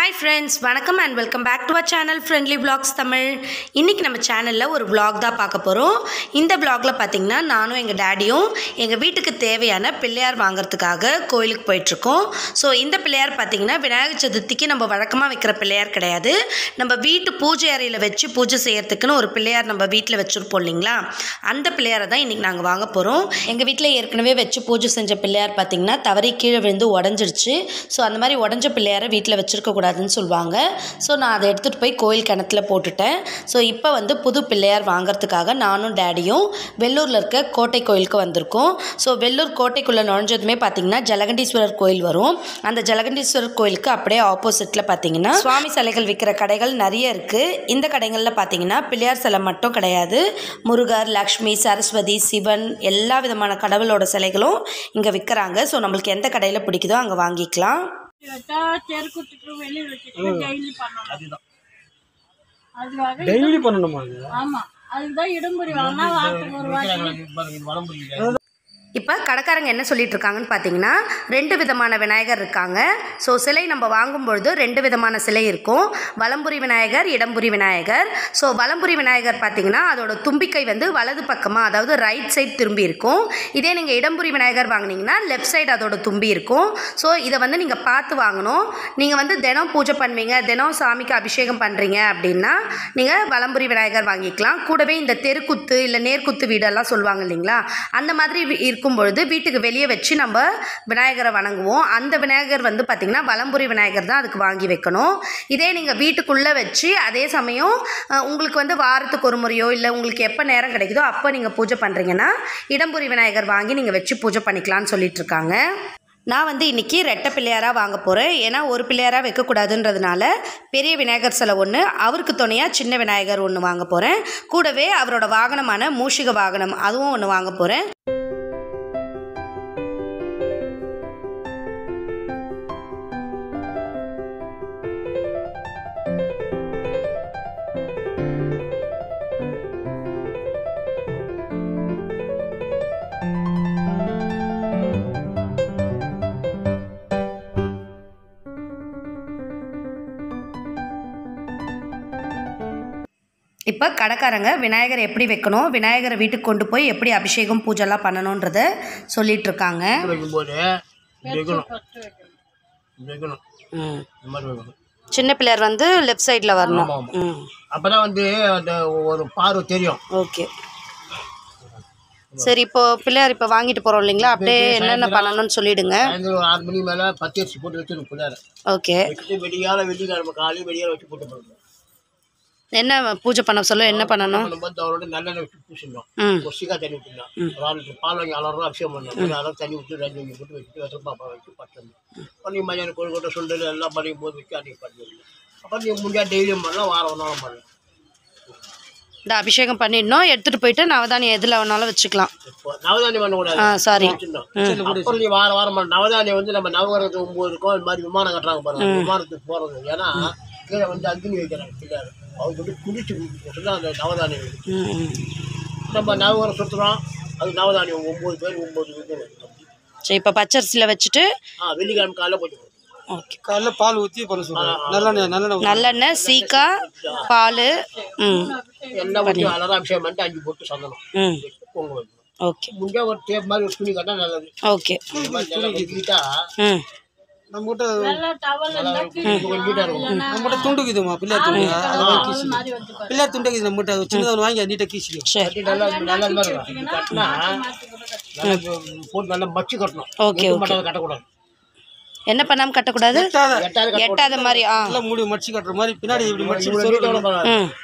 Hi friends வணக்கம் and welcome back to our channel friendly vlogs Tamil இன்றைக்கி நம்ம சேனலில் ஒரு vlog தான் பார்க்க போகிறோம் இந்த vlogல பார்த்தீங்கன்னா நானும் எங்கள் டேடியும் எங்கள் வீட்டுக்கு தேவையான பிள்ளையார் வாங்குறதுக்காக கோயிலுக்கு போயிட்டுருக்கோம் ஸோ இந்த பிள்ளையார் பார்த்தீங்கன்னா விநாயகர் சதுர்த்திக்கு நம்ம வழக்கமாக வைக்கிற பிள்ளையார் கிடையாது நம்ம வீட்டு பூஜை அறையில் வச்சு பூஜை செய்யறதுக்குன்னு ஒரு பிள்ளையார் நம்ம வீட்டில் வச்சுருப்போம் இல்லைங்களா அந்த பிள்ளையாரை தான் இன்றைக்கி நாங்கள் வாங்க போகிறோம் எங்கள் வீட்டில் ஏற்கனவே வச்சு பூஜை செஞ்ச பிள்ளையார் பார்த்தீங்கன்னா தவறி கீழே விழுந்து உடஞ்சிருச்சு ஸோ அந்த மாதிரி உடஞ்ச பிள்ளையாரை வீட்டில் வச்சுருக்கக்கூடாதுன்னு சொல்லுவாங்க ஸோ நான் அதை எடுத்துகிட்டு போய் கோயில் கிணத்துல போட்டுட்டேன் ஸோ இப்போ வந்து புது பிள்ளையார் வாங்குறதுக்காக நானும் டேடியும் வெள்ளூரில் இருக்க கோட்டை கோயிலுக்கு வந்திருக்கோம் ஸோ வெள்ளூர் கோட்டைக்குள்ளே நுழைஞ்சதுமே பார்த்தீங்கன்னா ஜலகண்டீஸ்வரர் கோயில் வரும் அந்த ஜலகண்டீஸ்வரர் கோயிலுக்கு அப்படியே ஆப்போசிட்டில் பார்த்தீங்கன்னா சுவாமி சிலைகள் விற்கிற கடைகள் நிறைய இருக்குது இந்த கடைகளில் பார்த்தீங்கன்னா பிள்ளையார் சிலை மட்டும் கிடையாது முருகர் லக்ஷ்மி சரஸ்வதி சிவன் எல்லா விதமான கடவுளோட சிலைகளும் இங்கே விற்கிறாங்க ஸோ நம்மளுக்கு எந்த கடையில் பிடிக்குதோ அங்கே வாங்கிக்கலாம் வச்சா தெருக்கூத்துக்கு வெளியில் வச்சுட்டு டெய்லி பண்ணணும் அதுக்காக டெய்லி பண்ணணுமா அது ஆமா அதுதான் இடம்புரி வாங்கினா வாரத்துக்கு ஒரு வாட்டி இப்போ கடைக்காரங்க என்ன சொல்லிட்டு இருக்காங்கன்னு பார்த்தீங்கன்னா ரெண்டு விதமான விநாயகர் இருக்காங்க ஸோ சிலை நம்ம வாங்கும்பொழுது ரெண்டு விதமான சிலை இருக்கும் வலம்புரி விநாயகர் இடம்புரி விநாயகர் ஸோ வலம்புரி விநாயகர் பார்த்தீங்கன்னா அதோட தும்பிக்கை வந்து வலது பக்கமாக அதாவது ரைட் சைடு திரும்பி இருக்கும் இதே நீங்கள் இடம்புரி விநாயகர் வாங்குனீங்கன்னா லெஃப்ட் சைடு அதோட தும்பி இருக்கும் ஸோ இதை வந்து நீங்கள் பார்த்து வாங்கணும் நீங்கள் வந்து தினம் பூஜை பண்ணுவீங்க தினம் சாமிக்கு அபிஷேகம் பண்ணுறீங்க அப்படின்னா நீங்கள் வலம்புரி விநாயகர் வாங்கிக்கலாம் கூடவே இந்த தெருக்குத்து இல்லை நேர்க்குத்து வீடெல்லாம் சொல்லுவாங்க இல்லைங்களா அந்த மாதிரி வி- இருக்கும் பொழுது வீட்டுக்கு வெளியே வச்சு நம்ம விநாயகரை வணங்குவோம் அந்த விநாயகர் வந்து பார்த்திங்கன்னா வலம்புரி விநாயகர் தான் அதுக்கு வாங்கி வைக்கணும் இதே நீங்கள் வீட்டுக்குள்ளே வச்சு அதே சமயம் அஹ், உங்களுக்கு வந்து வாரத்துக்கு ஒரு முறையோ இல்லை உங்களுக்கு எப்போ நேரம் கிடைக்குதோ அப்போ நீங்கள் பூஜை பண்ணுறீங்கன்னா இடம்புரி விநாயகர் வாங்கி நீங்கள் வச்சு பூஜை பண்ணிக்கலாம்னு சொல்லிட்டு இருக்காங்க நான் வந்து இன்றைக்கி ரெட்டை பிள்ளையாராக வாங்க போகிறேன் ஏன்னா ஒரு பிள்ளையாராக வைக்கக்கூடாதுன்றதுனால பெரிய விநாயகர் சிலை ஒன்று அவருக்கு துணையாக சின்ன விநாயகர் ஒன்று வாங்க போகிறேன் கூடவே அவரோட வாகனமான மூஷிக வாகனம் அதுவும் ஒன்று வாங்க போகிறேன் இப்போ கடைக்காரங்க விநாயகர் எப்படி வைக்கணும் விநாயகரை வீட்டுக்கு கொண்டு போய் எப்படி அபிஷேகம் பூஜைலாம் பண்ணணுன்றத சொல்லிட்டு இருக்காங்க வைக்கும்போது வைக்கணும் வைக்கணும் ம். இந்த மாதிரி வைக்கணும் சின்ன பிள்ளையார் வந்து லெஃப்ட் சைடில் வரணும் ஆமா, ஆமா. ம் அப்பதான் வந்து அந்த ஒரு பார்வை தெரியும் ஓகே சரி இப்போ பிள்ளையார் இப்போ வாங்கிட்டு போகிறோம் இல்லைங்களா அப்படியே என்னென்ன பண்ணணும்னு சொல்லிடுங்க சாயந்தரம் ஒரு ஆறு மணி மேல பத்து அரிசி போட்டு வச்சிருக்கும் பிள்ளையார ஓகே வச்சுட்டு வெடிகால வெள்ளிக்கிழமை காலையும் வெடிகால வச்சு போட்டு போடணும் என்ன பூஜை பண்ண சொல்ல என்ன பண்ணணும் நம்ம வந்து அவரோட நல்லெண்ணெய் வச்சு பூசிடணும் ம் ஒரு சீக்கா தண்ணி ஊற்றிடலாம் ஒரு ஆறு லிட்டர் பால் வாங்கி அலரம் அபிஷேகம் பண்ணணும் அலரம் தண்ணி ஊற்றி ரெண்டு வாங்கி போட்டு வச்சுட்டு வெத்தலை பாப்பா வச்சு பட்டணும் பண்ணி மதியானம் கோழி கொட்டை சுண்டல் எல்லாம் பண்ணியும் போது வச்சு அன்றைக்கி பண்ணிடணும் அப்புறம் நீங்கள் முடிஞ்சா டெய்லியும் பண்ணலாம் வாரம் ஒரு நாளும் பண்ணலாம் இந்த அபிஷேகம் பண்ணிடணும் எடுத்துகிட்டு போயிட்டு நவதானியம் எதில் வேணாலும் வச்சுக்கலாம் இப்போ நவதானியம் பண்ணக்கூடாது ஆ சாரி வச்சிடணும். அப்புறம் நீ வாரம் வாரம் பண்ண நவதானியம் வந்து நம்ம நவகிரகத்துக்கு ஒம்பது இருக்கும் இந்த மாதிரி விமானம் கட்டுறாங்க பாருங்க விமானத்துக்கு போகிறது ஏன்னா கீழே வந்து அக்னி வைக்கிறாங்க பிள்ளையார் அவங்க வந்து குடிச்சு கொடுத்து அந்த நவதானியம் இருக்கு. ம் ம். நம்ம நவகிரகம் சுற்றுறோம் அது நவதானியம் ஒம்பது பேர் ஒம்பது இது சரி இப்போ பச்சரிசியில் வச்சுட்டு ஆ வெள்ளிக்கிழமை காலைல போட்டு போகணும். ஓகே காலைல பால் ஊற்றி பண்ண சொல்கிறேன் நல்லெண்ணெய் நல்லெண்ணெய் நல்லெண்ணெய் சீக்கா பால் ம் எண்ணெய் ஊற்றி அலரம் அபிஷேகம் பண்ணிட்டு அஞ்சு போட்டு சந்தனம் ம் வச்சு பொங்க வைக்கணும் ஓகே முடிஞ்சா ஒரு டேப் மாதிரி ஒரு துணி கட்டினா நல்லது ஓகே இந்த மாதிரி நல்லா கட்டிக்கிட்டா ம் நம்ம கிட்ட நல்ல டவல் இருந்தா கொஞ்சம் நீட்டாக இருக்கும் நம்ம கிட்ட துண்டு இருக்குதுமா பிள்ளையார் துண்டு அதெல்லாம் கீசி மாதிரி வந்து பாரு. பிள்ளையார் துண்டு இருக்குது நம்ம கிட்ட அது சின்னதாக ஒன்று வாங்கி நீட்டாக கீசிக்கும் சரி கட்டி நல்லா நல்லா மாதிரி இருக்கும் இது கட்டினா நல்லா போட்டு நல்லா மச்சு கட்டணும் ஓகே எட்டு ஓகே மட்டை கட்டக்கூடாது என்ன பண்ணாமல் கட்டக்கூடாது எட்டாத எட்டாவது எட்டாத மாதிரி ஆ நல்லா மூடி மடிச்சு கட்டுற மாதிரி பின்னாடி இப்படி மடிச்சு இவ்வளோ நீட்டாக பரவாயில்ல ம்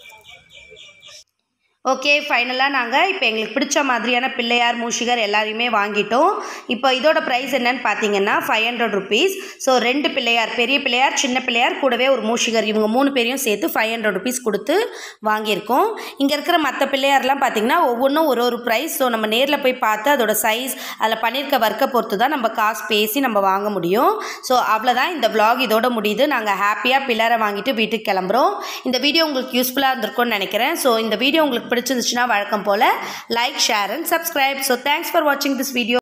ஓகே ஃபைனலாக நாங்கள் இப்போ எங்களுக்கு பிடிச்ச மாதிரியான பிள்ளையார் மூஷிகர் எல்லாரையுமே வாங்கிட்டோம் இப்போ இதோட ப்ரைஸ் என்னன்னு பார்த்தீங்கன்னா ஃபைவ் ஹண்ட்ரட் ருபீஸ் ஸோ ரெண்டு பிள்ளையார் பெரிய பிள்ளையார் சின்ன பிள்ளையார் கூடவே ஒரு மூஷிகர் இவங்க மூணு பேரையும் சேர்த்து ஃபைவ் ஹண்ட்ரட் ருபீஸ் கொடுத்து வாங்கியிருக்கோம் இங்கே இருக்கிற மற்ற பிள்ளையார்லாம் பார்த்தீங்கன்னா ஒவ்வொன்றும் ஒரு ஒரு ப்ரைஸ் ஸோ நம்ம நேரில் போய் பார்த்து அதோட சைஸ் அதில் பண்ணியிருக்க ஒர்க்கை பொறுத்து தான் நம்ம காசு பேசி நம்ம வாங்க முடியும் ஸோ அவ்வளோதான் இந்த vlog இதோட முடியுது நாங்கள் ஹாப்பியாக பிள்ளையாரை வாங்கிட்டு வீட்டுக்கு கிளம்புறோம் இந்த வீடியோ உங்களுக்கு யூஸ்ஃபுல்லாக இருந்திருக்கும்னு நினைக்கிறேன் ஸோ இந்த வீடியோ உங்களுக்கு பிடிச்சிருந்துச்சுன்னா வழக்கம் போல் like share and subscribe so thanks for வாட்சிங் திஸ் வீடியோ